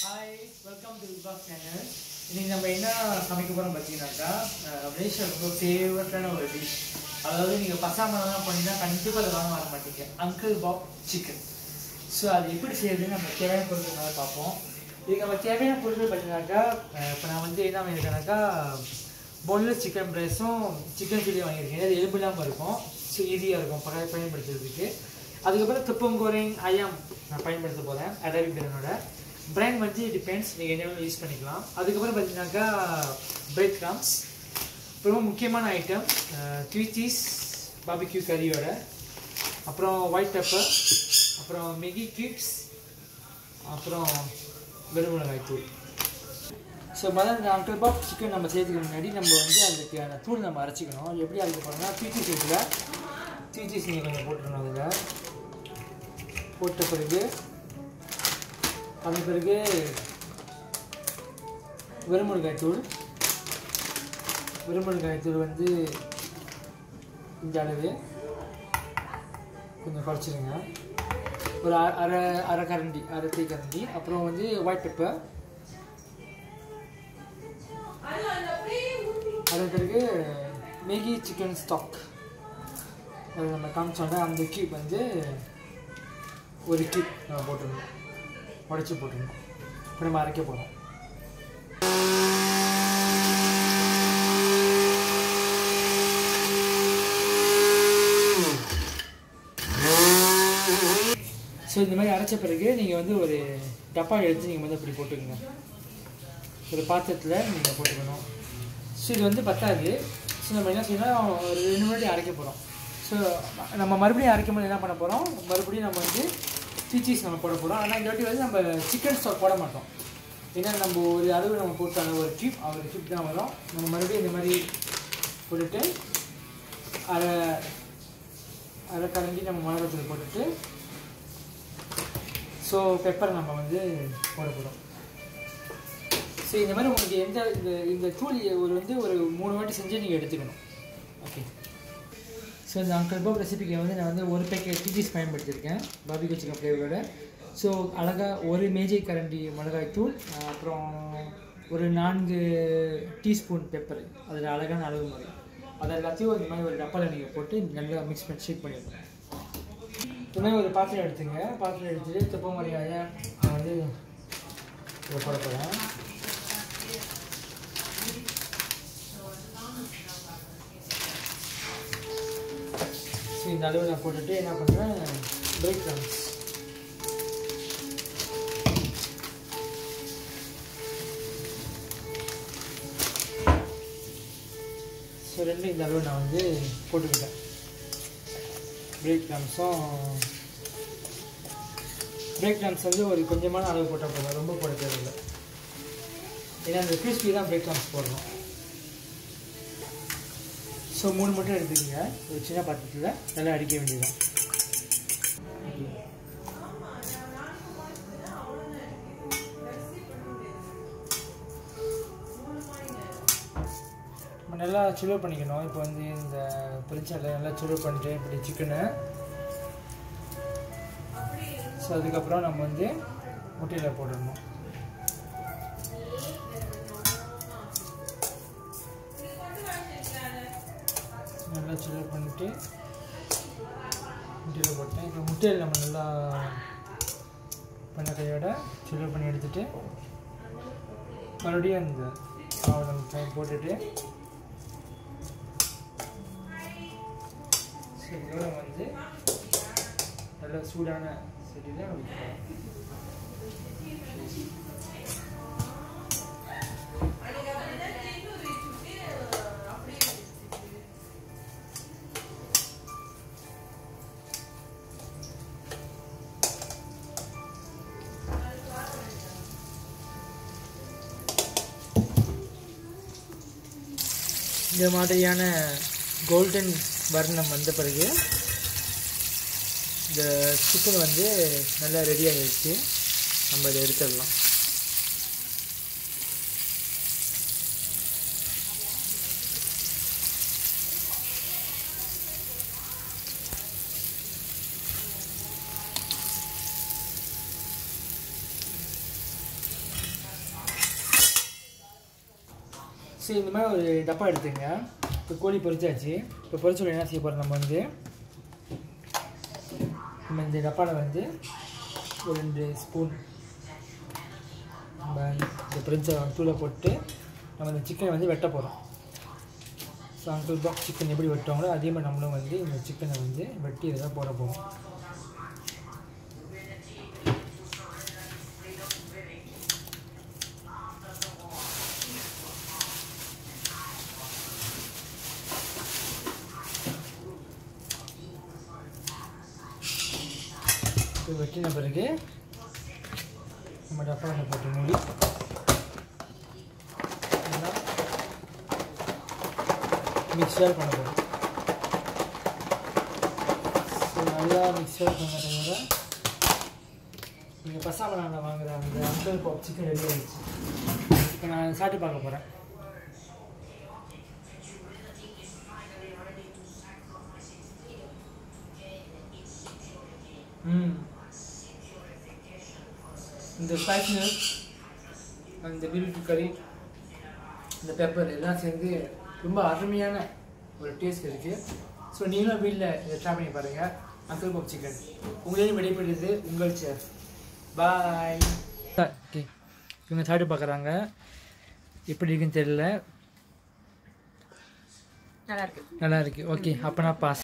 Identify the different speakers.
Speaker 1: hi welcome to விபாஸ் channel இன்னைக்கு நம்ம என்ன சமைக்க போகிறோம் பார்த்தீங்கன்னாக்கா மலேசியா ரொம்ப ஃபேவரட்டான ஒரு டிஷ் அதாவது நீங்கள் பசாமலாம் பண்ணினா கண்டிப்பாக அதை வாங்க வர மாட்டீங்க அங்கிள் பாப் சிக்கன் ஸோ அது எப்படி செய்யறதுன்னு நம்ம தேவையான பொருட்கள் பார்ப்போம் இதுக்கு நம்ம தேவையான பொருட்கள் பார்த்தீங்கன்னாக்கா இப்போ நான் வந்து என்ன வாங்கியிருக்கேனாக்கா பொன்லெஸ் சிக்கன் ரைஸும் சிக்கன் சில்லி வாங்கியிருக்கேன் அது எலும்பு இல்லாமல் இருக்கும் ஸோ ஈஸியாக இருக்கும் பய பயன்படுத்துறதுக்கு அதுக்கப்புறம் துப்பங்கோரிங் ஐயாம் நான் பயன்படுத்த போகிறேன் அரபிக் பிரியானோட பிராண்ட் வந்து டிபெண்ட்ஸ் நீங்கள் என்ன யூஸ் பண்ணிக்கலாம் அதுக்கப்புறம் பார்த்தீங்கன்னாக்கா பிரெட் கிராம்ஸ் ரொம்ப முக்கியமான ஐட்டம் த்ரீ சீஸ் பாபிக்யூ கறியோட அப்புறம் ஒயிட் பெப்பர் அப்புறம் மெகி கியூப்ஸ் அப்புறம் வெறுமிளகாய் தூள் ஸோ முதல்ல இந்த அங்கிள் பாப் சிக்கன் நம்ம செய்யறதுக்கு முன்னாடி நம்ம வந்து அதுக்கான தூள் நம்ம அரைச்சிக்கணும் எப்படி அரைக்க போகிறோம்னா த்ரீ சீஸ் இதில் த்ரீ சீஸ் நீங்கள் கொஞ்சம் போட்டுருணும் அதில் போட்ட பிறகு அதன் பிறகு வெறுமிளகாய் தூள் வெறுமிளகாய் தூள் வந்து இந்த அளவு கொஞ்சம் குறைச்சிருங்க ஒரு அ- அரை அரை கரண்டி அரை தீ கரண்டி அப்புறம் வந்து ஒயிட் பெப்பர் அதன் பிறகு மேகி சிக்கன் ஸ்டாக் அது நம்ம காமிச்சோம்னா அந்த கியூப் வந்து ஒரு கியூப் நம்ம போட்டுருணும் உடச்சி போட்டுருணும் இப்போ நம்ம அரைக்க போகிறோம் ஸோ இந்த மாதிரி அரைச்ச பிறகு நீங்கள் வந்து ஒரு டப்பா எடுத்து நீங்கள் வந்து அப்படி போட்டுக்கோங்க ஒரு பாத்திரத்தில் நீங்கள் போட்டுக்கணும் ஸோ இது வந்து பத்தாது ஸோ நம்ம என்ன செய்யணும் ஒரு ரெண்டு மணி அரைக்க போகிறோம் ஸோ நம்ம மறுபடியும் அரைக்கும் போது என்ன பண்ண போகிறோம் மறுபடியும் நம்ம வந்து சீச்சீஸ் நம்ம போட போகிறோம் ஆனால் இந்த வாட்டி வந்து நம்ம சிக்கன் ஸ்டாக் போட மாட்டோம் ஏன்னா நம்ம ஒரு அளவு நம்ம போட்டாங்க ஒரு கியூப் ஒரு கியூப் தான் வரும் நம்ம மறுபடியும் இந்த மாதிரி போட்டுட்டு அரை அரை கரண்டி நம்ம மிளகாத்தூள் போட்டுட்டு ஸோ பெப்பர் நம்ம வந்து போட போகிறோம் ஸோ இந்த மாதிரி உங்களுக்கு எந்த இந்த இந்த தூள் ஒரு வந்து ஒரு மூணு வாட்டி செஞ்சு நீங்கள் எடுத்துக்கணும் ஓகே ஸோ இந்த அங்கிள் பாப் ரெசிபிக்கு வந்து நான் வந்து ஒரு பேக்கெட் டீச்சீஸ் பயன்படுத்தியிருக்கேன் பாபிக்கு சிக்கன் ஃப்ளேவரோட ஸோ அழகாக ஒரு மேஜை கரண்டி மிளகாய் தூள் அஹ் அப்புறம் ஒரு நான்கு டீஸ்பூன் பெப்பர் அதில் அழகான அளவு முறை அதை எல்லாத்தையும் இந்த மாதிரி ஒரு டப்பாவில் நீங்கள் போட்டு நல்லா மிக்ஸ் பண்ணி ஷேக் பண்ணிடணும் இந்த மாதிரி ஒரு பாத்திரம் எடுத்துங்க பாத்திரம் எடுத்துட்டு துப்ப முறையாக நான் வந்து இதை போட போகிறேன் ஸோ இந்த அளவு நான் போட்டுட்டு என்ன பண்ணுறேன் பிரேக் கிராம்ஸ் ஸோ ரெண்டு இந்த அளவு நான் வந்து போட்டுக்கிட்டேன் பிரேக் கிராம்ஸும் பிரேக் கிராம்ஸ் வந்து ஒரு கொஞ்சமான அளவு போட்டால் போதும் ரொம்ப போட தேவையில்லை ஏன்னா அந்த கிறிஸ்பி தான் பிரேக் கிராம்ஸ் போடணும் ஸோ மூணு மட்டும் எடுத்துக்கங்க ஒரு சின்ன பாத்திரத்தில் நல்லா அடிக்க வேண்டியதுதான் நம்ம நல்லா சுலோ பண்ணிக்கணும் இப்போ வந்து இந்த பிரிச்சால நல்லா சுலோ பண்ணிட்டு இப்படி சிக்கனை ஸோ அதுக்கப்புறம் நம்ம வந்து முட்டையில் போட்டுடணும் நல்லா சுலோ பண்ணிட்டு முட்டையில் போட்டேன் இப்போ முட்டையில் நம்ம நல்லா பண்ண கையோட சுலோ பண்ணி எடுத்துட்டு மறுபடியும் அந்த மாவை நம்ம பை- போட்டுட்டு ஸோ இதோட வந்து நல்ல சூடான செடியில் வைக்கிறோம் இந்த மாதிரியான கோல்டன் வர்ணம் வந்த பிறகு இந்த சிக்கன் வந்து நல்லா ரெடி ஆகிடுச்சு நம்ம இதை எடுத்துடலாம் ஸோ இந்த மாதிரி ஒரு டப்பா எடுத்துங்க இப்போ கோழி பொரிச்சாச்சு இப்போ பொரிச்சோட என்ன செய்ய போகிறோம் நம்ம வந்து நம்ம இந்த டப்பாவில் வந்து ஒரு ரெண்டு ஸ்பூன் நம்ம இந்த பொரிச்ச தூளை போட்டு நம்ம இந்த சிக்கனை வந்து வெட்ட போகிறோம் ஸோ அங்கிள் பாக்ஸ் சிக்கன் எப்படி வெட்டுவாங்களோ அதே மாதிரி நம்மளும் வந்து இந்த சிக்கனை வந்து வெட்டி இதில் போட போகிறோம் இப்போ வெட்டின பிறகு நம்ம டப்பாவில் போட்டு மூடி மிக்சர் பண்ண போகிறோம் ஸோ நல்லா மிக்சர் பண்ண தவிர நீங்கள் பசாமலான வாங்குற அந்த அங்கிள் பாப் சிக்கன் ரெடி ஆகிடுச்சு இப்போ நான் சாப்பிட்டு பார்க்க போகிறேன் ம் இந்த ஸ்பைசினஸ் அந்த பீட்ரூட் கறி இந்த பெப்பர் எல்லாம் சேர்ந்து ரொம்ப அருமையான ஒரு டேஸ்ட் இருக்குது ஸோ நீங்களும் வீட்டில் இதை ட்ரை பண்ணி பாருங்கள் அங்கிள் பாப் சிக்கன் உங்களையும் விடைபெறுது உங்கள் சேஃப் பாய் ஓகே இவங்க சாப்பிட்டு பார்க்குறாங்க எப்படி இருக்குன்னு தெரியல
Speaker 2: நல்லா இருக்கு
Speaker 1: நல்லா இருக்கு ஓகே அப்போ நான் பாஸ்